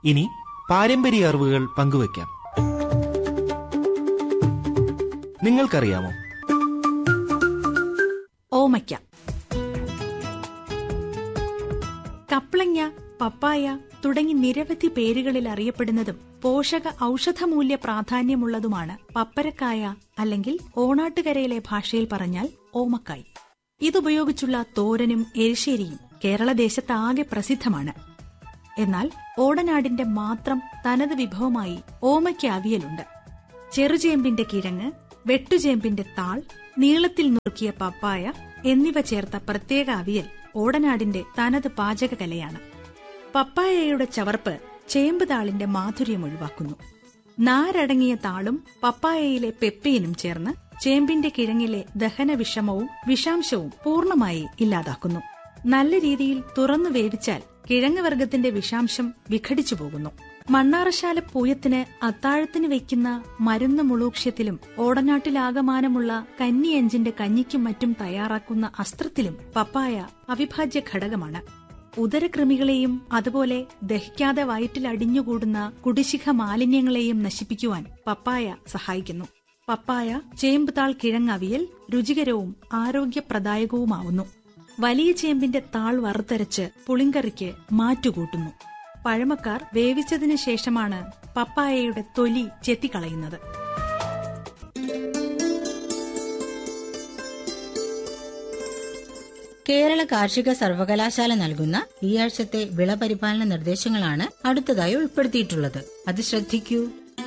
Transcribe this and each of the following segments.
ഇനി പാരമ്പര്യ അറിവുകൾ പങ്കുവയ്ക്കാം നിങ്ങൾക്കറിയാമോ ഓമയ്ക്ക കപ്ലങ്ങ പപ്പായ തുടങ്ങി നിരവധി പേരുകളിൽ അറിയപ്പെടുന്നതും പോഷക ഔഷധമൂല്യ പ്രാധാന്യമുള്ളതുമാണ് പപ്പരക്കായ അല്ലെങ്കിൽ ഓണാട്ടുകരയിലെ ഭാഷയിൽ പറഞ്ഞാൽ ഓമക്കായ് ഇതുപയോഗിച്ചുള്ള തോരനും എരിശ്ശേരിയും കേരളദേശത്താകെ പ്രസിദ്ധമാണ് എന്നാൽ ഓടനാടിന്റെ മാത്രം തനത് വിഭവമായി ഓമയ്ക്ക് അവിയലുണ്ട് ചെറുചേമ്പിന്റെ കിഴങ്ങ് വെട്ടുചേമ്പിന്റെ താൾ നീളത്തിൽ നുറുക്കിയ പപ്പായ എന്നിവ ചേർത്ത പ്രത്യേക അവിയൽ ഓടനാടിന്റെ തനത് പാചകകലയാണ് പപ്പായയുടെ ചവർപ്പ് ചേമ്പ് താളിന്റെ മാധുര്യം ഒഴിവാക്കുന്നു നാരടങ്ങിയ താളും പപ്പായയിലെ പെപ്പയിനും ചേർന്ന് ചേമ്പിന്റെ കിഴങ്ങിലെ ദഹന വിഷമവും വിഷാംശവും പൂർണ്ണമായി ഇല്ലാതാക്കുന്നു നല്ല രീതിയിൽ തുറന്നു വേവിച്ചാൽ കിഴങ്ങ് വർഗത്തിന്റെ വിഷാംശം വിഘടിച്ചു പോകുന്നു മണ്ണാറശാല പൂയത്തിന് അത്താഴത്തിന് വെക്കുന്ന മരുന്ന് മുളൂക്ഷ്യത്തിലും ഓടനാട്ടിലാകമാനമുള്ള കന്നിയഞ്ചിന്റെ കഞ്ഞിക്കും മറ്റും തയ്യാറാക്കുന്ന അസ്ത്രത്തിലും പപ്പായ അവിഭാജ്യ ഘടകമാണ് ഉദരകൃമികളെയും അതുപോലെ ദഹിക്കാതെ വയറ്റിൽ അടിഞ്ഞുകൂടുന്ന കുടിശിഖ മാലിന്യങ്ങളെയും നശിപ്പിക്കുവാൻ പപ്പായ സഹായിക്കുന്നു പപ്പായ ചേമ്പുതാൾ കിഴങ്ങവിയൽ രുചികരവും ആരോഗ്യപ്രദായകവുമാവുന്നു വലിയ ചേമ്പിന്റെ താൾ വറുത്തരച്ച് പുളിങ്കറിക്ക് മാറ്റുകൂട്ടുന്നു പഴമക്കാർ വേവിച്ചതിന് ശേഷമാണ് പപ്പായയുടെ തൊലി ചെത്തിക്കളയുന്നത് കേരള കാർഷിക സർവകലാശാല നൽകുന്ന ഈ ആഴ്ചത്തെ വിളപരിപാലന നിർദ്ദേശങ്ങളാണ് അടുത്തതായി ഉൾപ്പെടുത്തിയിട്ടുള്ളത് അത് ശ്രദ്ധിക്കൂ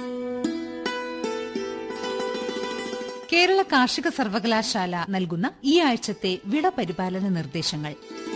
കേരള കാർഷിക സർവകലാശാല നൽകുന്ന ഈ ആഴ്ചത്തെ വിള പരിപാലന നിർദ്ദേശങ്ങൾ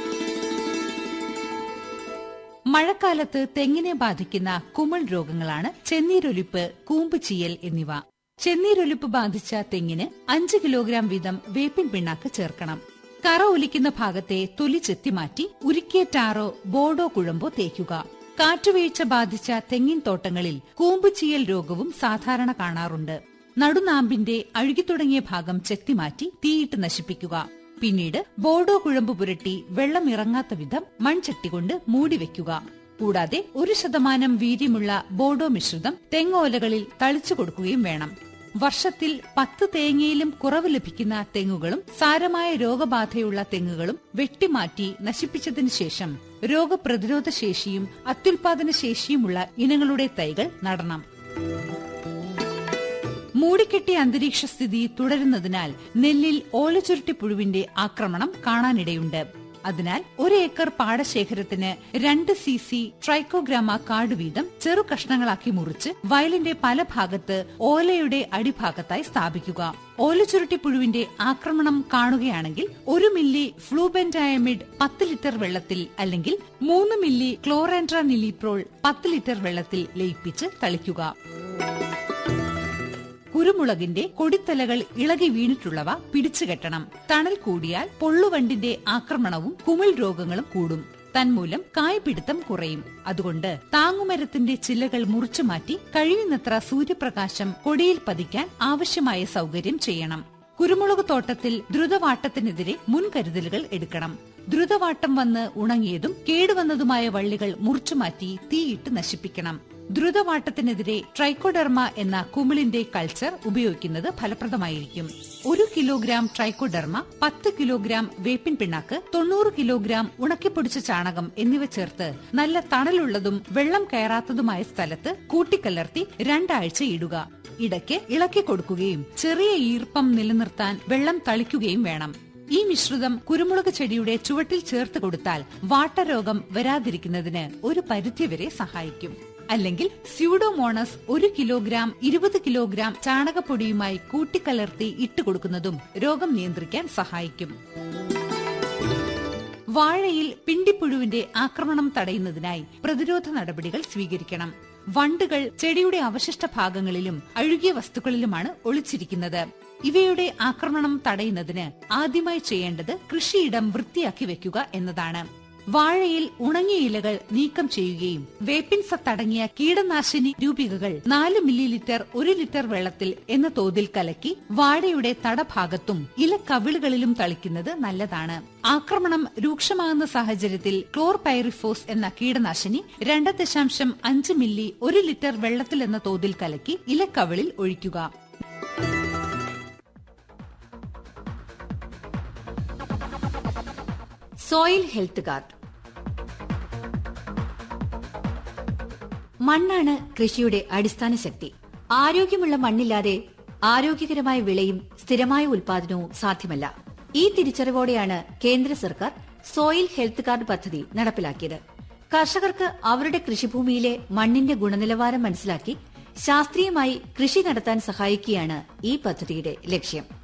മഴക്കാലത്ത് തെങ്ങിനെ ബാധിക്കുന്ന കുമിൾ രോഗങ്ങളാണ് ചെന്നീരൊലിപ്പ് കൂമ്പുചീയൽ എന്നിവ ചെന്നീരൊലിപ്പ് ബാധിച്ച തെങ്ങിന് അഞ്ച് കിലോഗ്രാം വീതം വേപ്പിൻ പിണ്ണാക്ക് ചേർക്കണം കറ ഒലിക്കുന്ന ഭാഗത്തെ തൊലി ചെത്തിമാറ്റി ഉരുക്കിയ ടാറോ ബോർഡോ കുഴമ്പോ തേക്കുക കാറ്റുവീഴ്ച ബാധിച്ച തെങ്ങിൻ തോട്ടങ്ങളിൽ കൂമ്പുചീയൽ രോഗവും സാധാരണ കാണാറുണ്ട് നടുനാമ്പിന്റെ അഴുകിത്തുടങ്ങിയ ഭാഗം ചെത്തിമാറ്റി തീയിട്ട് നശിപ്പിക്കുക പിന്നീട് ബോർഡോ കുഴമ്പ് പുരട്ടി വെള്ളം ഇറങ്ങാത്ത വിധം മൺചട്ടി കൊണ്ട് മൂടിവെക്കുക കൂടാതെ ഒരു ശതമാനം വീര്യമുള്ള ബോർഡോ മിശ്രിതം തെങ്ങോലകളിൽ തളിച്ചു കൊടുക്കുകയും വേണം വർഷത്തിൽ പത്ത് തേങ്ങയിലും കുറവ് ലഭിക്കുന്ന തെങ്ങുകളും സാരമായ രോഗബാധയുള്ള തെങ്ങുകളും വെട്ടിമാറ്റി നശിപ്പിച്ചതിനു ശേഷം രോഗപ്രതിരോധ ശേഷിയും അത്യുൽപാദന ശേഷിയുമുള്ള ഇനങ്ങളുടെ തൈകൾ നടണം മൂടിക്കെട്ടിയ അന്തരീക്ഷ സ്ഥിതി തുടരുന്നതിനാൽ നെല്ലിൽ ഓലച്ചുരുട്ടിപ്പുഴുവിന്റെ ആക്രമണം കാണാനിടയുണ്ട് അതിനാൽ ഒരു ഏക്കർ പാടശേഖരത്തിന് രണ്ട് സി സി ട്രൈക്കോഗ്രാമ കാർഡ് വീതം ചെറു കഷ്ണങ്ങളാക്കി മുറിച്ച് വയലിന്റെ പല ഭാഗത്ത് ഓലയുടെ അടിഭാഗത്തായി സ്ഥാപിക്കുക ഓലച്ചുരുട്ടിപ്പുഴുവിന്റെ ആക്രമണം കാണുകയാണെങ്കിൽ ഒരു മില്ലി ഫ്ലൂബെൻഡായമിഡ് പത്ത് ലിറ്റർ വെള്ളത്തിൽ അല്ലെങ്കിൽ മൂന്ന് മില്ലി ക്ലോറാൻഡ്ര നിലിപ്രോൾ പത്ത് ലിറ്റർ വെള്ളത്തിൽ ലയിപ്പിച്ച് തളിക്കുക കുരുമുളകിന്റെ കൊടിത്തലകൾ ഇളകി വീണിട്ടുള്ളവ പിടിച്ചുകെട്ടണം തണൽ കൂടിയാൽ പൊള്ളുവണ്ടിന്റെ ആക്രമണവും കുമിൾ രോഗങ്ങളും കൂടും തന്മൂലം കായ്പിടുത്തം കുറയും അതുകൊണ്ട് താങ്ങുമരത്തിന്റെ ചില്ലകൾ മുറിച്ചു മാറ്റി കഴിയുന്നത്ര സൂര്യപ്രകാശം കൊടിയിൽ പതിക്കാൻ ആവശ്യമായ സൗകര്യം ചെയ്യണം കുരുമുളക് തോട്ടത്തിൽ ദ്രുതവാട്ടത്തിനെതിരെ മുൻകരുതലുകൾ എടുക്കണം ദ്രുതവാട്ടം വന്ന് ഉണങ്ങിയതും കേടുവന്നതുമായ വള്ളികൾ മുറിച്ചുമാറ്റി തീയിട്ട് നശിപ്പിക്കണം ദ്രുതവാട്ടത്തിനെതിരെ ട്രൈക്കോഡെർമ എന്ന കുമിളിന്റെ കൾച്ചർ ഉപയോഗിക്കുന്നത് ഫലപ്രദമായിരിക്കും ഒരു കിലോഗ്രാം ട്രൈക്കോഡെർമ പത്ത് കിലോഗ്രാം വേപ്പിൻ പിണ്ണാക്ക് തൊണ്ണൂറ് കിലോഗ്രാം ഉണക്കിപ്പൊടിച്ച ചാണകം എന്നിവ ചേർത്ത് നല്ല തണലുള്ളതും വെള്ളം കയറാത്തതുമായ സ്ഥലത്ത് കൂട്ടിക്കലർത്തി രണ്ടാഴ്ച ഇടുക ഇടയ്ക്ക് ഇളക്കി കൊടുക്കുകയും ചെറിയ ഈർപ്പം നിലനിർത്താൻ വെള്ളം തളിക്കുകയും വേണം ഈ മിശ്രിതം കുരുമുളക് ചെടിയുടെ ചുവട്ടിൽ ചേർത്ത് കൊടുത്താൽ വാട്ടരോഗം വരാതിരിക്കുന്നതിന് ഒരു പരിധിവരെ സഹായിക്കും അല്ലെങ്കിൽ സ്യൂഡോമോണസ് ഒരു കിലോഗ്രാം ഇരുപത് കിലോഗ്രാം ചാണകപ്പൊടിയുമായി കൂട്ടിക്കലർത്തി ഇട്ടുകൊടുക്കുന്നതും രോഗം നിയന്ത്രിക്കാൻ സഹായിക്കും വാഴയിൽ പിണ്ടിപ്പുഴുവിന്റെ ആക്രമണം തടയുന്നതിനായി പ്രതിരോധ നടപടികൾ സ്വീകരിക്കണം വണ്ടുകൾ ചെടിയുടെ അവശിഷ്ട ഭാഗങ്ങളിലും അഴുകിയ വസ്തുക്കളിലുമാണ് ഒളിച്ചിരിക്കുന്നത് ഇവയുടെ ആക്രമണം തടയുന്നതിന് ആദ്യമായി ചെയ്യേണ്ടത് കൃഷിയിടം വൃത്തിയാക്കി വെക്കുക എന്നതാണ് വാഴയിൽ ഉണങ്ങിയ ഇലകൾ നീക്കം ചെയ്യുകയും വേപ്പിൻ സത്തടങ്ങിയ കീടനാശിനി രൂപികകൾ നാല് മില്ലി ലിറ്റർ ഒരു ലിറ്റർ വെള്ളത്തിൽ എന്ന തോതിൽ കലക്കി വാഴയുടെ തടഭാഗത്തും ഇല കവിളുകളിലും തളിക്കുന്നത് നല്ലതാണ് ആക്രമണം രൂക്ഷമാകുന്ന സാഹചര്യത്തിൽ ക്ലോർ പൈറിഫോസ് എന്ന കീടനാശിനി രണ്ട് ദശാംശം അഞ്ച് മില്ലി ഒരു ലിറ്റർ വെള്ളത്തിൽ എന്ന തോതിൽ കലക്കി ഇലക്കവിളിൽ ഒഴിക്കുക സോയിൽ ഹെൽത്ത് കാർഡ് മണ്ണാണ് കൃഷിയുടെ അടിസ്ഥാന ശക്തി ആരോഗ്യമുള്ള മണ്ണില്ലാതെ ആരോഗ്യകരമായ വിളയും സ്ഥിരമായ ഉൽപാദനവും സാധ്യമല്ല ഈ തിരിച്ചറിവോടെയാണ് കേന്ദ്ര സർക്കാർ സോയിൽ ഹെൽത്ത് കാർഡ് പദ്ധതി നടപ്പിലാക്കിയത് കർഷകർക്ക് അവരുടെ കൃഷിഭൂമിയിലെ മണ്ണിന്റെ ഗുണനിലവാരം മനസ്സിലാക്കി ശാസ്ത്രീയമായി കൃഷി നടത്താൻ സഹായിക്കുകയാണ് ഈ പദ്ധതിയുടെ ലക്ഷ്യം